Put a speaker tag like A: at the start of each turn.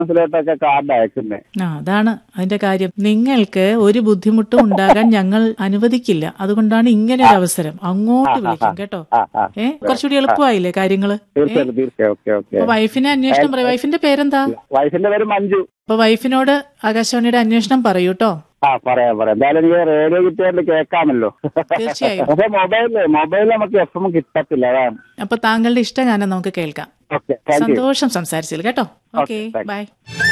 A: മനസ്സിലോട്ടൊക്കെ card അയക്കുന്നത്
B: ആ അതാണ് അതിന്റെ കാര്യം നിങ്ങൾക്ക് ഒരു ബുദ്ധിമുട്ടും ഉണ്ടാകാൻ ഞങ്ങൾ അനുവദിക്കില്ല അതുകൊണ്ടാണ് ഇങ്ങനെ ഒരു അവസരം അങ്ങോട്ട് വിളിക്കും കേട്ടോ
A: ആ ആ
B: ഏ കുറച്ചുകൂടി എളുപ്പമായില്ലേ കാര്യങ്ങള്
A: തീർച്ചയായിട്ടും തീർച്ചയായും ഓക്കെ ഓക്കെ
B: അപ്പൊ വൈഫിനെ അന്വേഷണം പറയും വൈഫിന്റെ പേരെന്താ
A: വൈഫിന്റെ പേര് മഞ്ജു
B: അപ്പൊ വൈഫിനോട് ആകാശവാണിയുടെ അന്വേഷണം പറയൂ കേട്ടോ
A: ആ പറയാം പറയാം എന്തായാലും എനിക്ക് റേഡിയോ കിട്ടിയാണ്ട് കേൾക്കാമല്ലോ
B: തീർച്ചയായും
A: പക്ഷെ മൊബൈലില് മൊബൈലിൽ നമുക്ക് എഫ് എം കിട്ടത്തില്ല അതാണ്
B: അപ്പൊ താങ്കളുടെ ഇഷ്ടഗാനം നമുക്ക് കേൾക്കാം
A: ഓക്കെ താങ്ക് യു
B: സന്തോഷം സംസാരിച്ചില്ല കേട്ടോ ഓക്കെ
A: thank you.
B: ബൈ